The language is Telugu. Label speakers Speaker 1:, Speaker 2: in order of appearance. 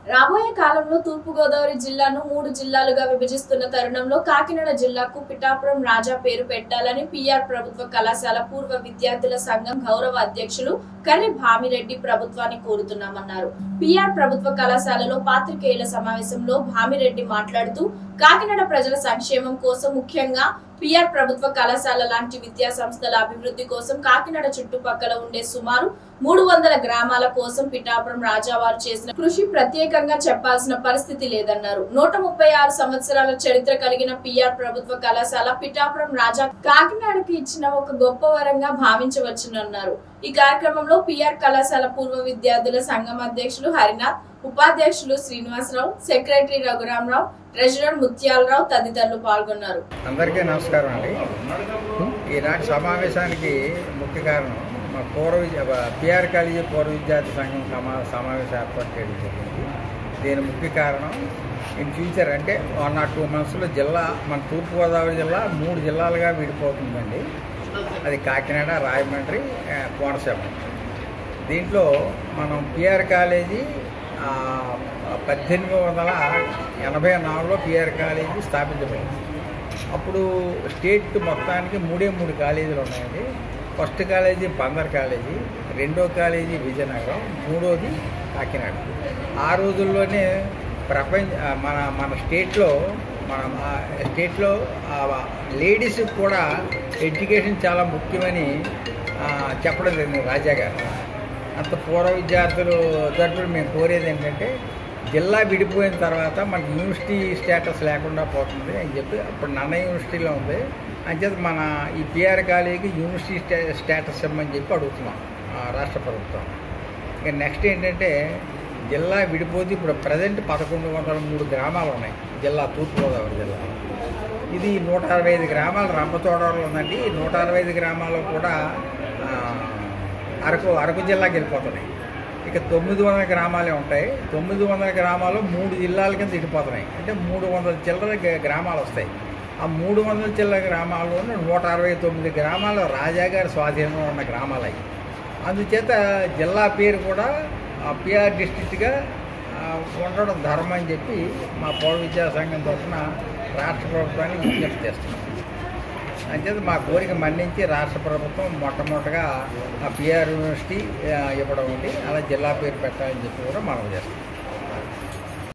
Speaker 1: రాబోయే కాలంలో తూర్పుగోదావరి జిల్లాను మూడు జిల్లాలుగా విభజిస్తున్న తరుణంలో కాకినాడ జిల్లాకు పిఠాపురం రాజా పేరు పెట్టాలని పిఆర్ ప్రభుత్వ కళాశాల పూర్వ విద్యార్థుల సంఘం గౌరవ అధ్యక్షులు కర్రి భామిరెడ్డి ప్రభుత్వాన్ని కోరుతున్నామన్నారు పిఆర్ ప్రభుత్వ కళాశాలలో పాత్రికేయుల సమావేశంలో భామిరెడ్డి మాట్లాడుతూ కాకినాడ ప్రజల సంక్షేమం కోసం ముఖ్యంగా పిఆర్ ప్రభుత్వ కళాశాల లాంటి విద్యా సంస్థల అభివృద్ధి కోసం కాకినాడ చుట్టుపక్కల ఉండే సుమారు మూడు వందల గ్రామాల కోసం పిఠాపురం రాజావారు చేసిన కృషి ప్రత్యేకంగా చెప్పాల్సిన పరిస్థితి లేదన్నారు నూట ముప్పై ఆరు సంవత్సరాల చరిత్ర కలిగిన పిఆర్ ప్రభుత్వ కళాశాల పిఠాపురం రాజా కాకినాడకు ఇచ్చిన ఒక గొప్ప వరంగా భావించవచ్చునన్నారు ఈ కార్యక్రమంలో పిఆర్ కళాశాల పూర్వ విద్యార్థుల సంఘం అధ్యక్షులు హరినాథ్ ఉపాధ్యక్షులు శ్రీనివాసరావు సెక్రటరీ రఘురామరావు ట్రెజరర్ ముత్యాలరావు తదితరులు పాల్గొన్నారు
Speaker 2: అందరికీ నమస్కారం అండి ఈనాటి సమావేశానికి ముఖ్య కారణం మా పూర్వ విద్య పిఆర్ కాలేజీ పూర్వ విద్యార్థి సంఘం సమా సమావేశం ఏర్పాటు చేయడం జరిగింది దీని ముఖ్య కారణం ఇన్ ఫ్యూచర్ అంటే వన్ ఆర్ టూ మంత్స్లో జిల్లా మన తూర్పుగోదావరి జిల్లా మూడు జిల్లాలుగా విడిపోతుందండి అది కాకినాడ రాయమండ్రి ఆ, కోనసీమ దీంట్లో మనం పిఆర్ కాలేజీ ఆ, పద్దెనిమిది వందల ఎనభై నాలుగులో పిఆర్ కాలేజీ స్థాపించబడింది అప్పుడు స్టేట్ మొత్తానికి మూడే మూడు కాలేజీలు ఉన్నాయండి ఫస్ట్ కాలేజీ బందర్ కాలేజీ రెండో కాలేజీ విజయనగరం మూడోది కాకినాడ ఆ రోజుల్లోనే ప్రపంచ ఆ, మన మన స్టేట్లో మన ఆ స్టేట్లో లేడీస్ కూడా ఎడ్యుకేషన్ చాలా ముఖ్యమని ఆ, చెప్పడం జరిగింది రాజా గారు అంత పూర్వ విద్యార్థులు తరపున మేము కోరేది ఏంటంటే జిల్లా విడిపోయిన తర్వాత మనకి యూనివర్సిటీ స్టేటస్ లేకుండా పోతుంది అని చెప్పి అప్పుడు నన్న యూనివర్సిటీలో ఉంది అంచేత మన ఈ పిఆర్ కాలేజీకి యూనివర్సిటీ స్టే స్టేటస్ ఇవ్వమని చెప్పి అడుగుతున్నాం ఆ, రాష్ట్ర ప్రభుత్వం ఇక నెక్స్ట్ ఏంటంటే జిల్లా విడిపోతే ఇప్పుడు ప్రజెంట్ పదకొండు వందల మూడు గ్రామాలు ఉన్నాయి జిల్లా తూర్పుగోదావరి జిల్లా ఇది నూట అరవై ఐదు గ్రామాలు రంపచోడవరంలో ఉందండి ఈ నూట అరవై ఐదు గ్రామాలు కూడా ఆ, అరకు అరకు జిల్లాకి వెళ్ళిపోతున్నాయి ఇక తొమ్మిది వందల గ్రామాలే ఉంటాయి తొమ్మిది వందల గ్రామాలు మూడు జిల్లాల కింద ఇడిపోతున్నాయి అంటే మూడు వందల చిల్లర గ- గ్రామాలు వస్తాయి ఆ మూడు వందల చిల్లర గ్రామాల్లోనూ నూట అరవై తొమ్మిది గ్రామాలు రాజాగారి స్వాధీనంలో ఉన్న గ్రామాలు అవి అందుచేత జిల్లా పేరు కూడా పిఆర్ డిస్ట్రిక్ట్గా ఉండడం ధర్మం అని చెప్పి మా పౌర విద్యా సంఘం తరఫున రాష్ట్ర ప్రభుత్వాన్ని విజ్ఞప్తి చేస్తున్నాం అంచేత మా కోరిక మన్నించి రాష్ట్ర ప్రభుత్వం మొట్టమొదటిగా ఆ పిఆర్ యూనివర్సిటీ ఆ, ఇవ్వడం ఉంది అలా జిల్లా పేరు పెట్టాలని చెప్పి కూడా మనం చేస్తాం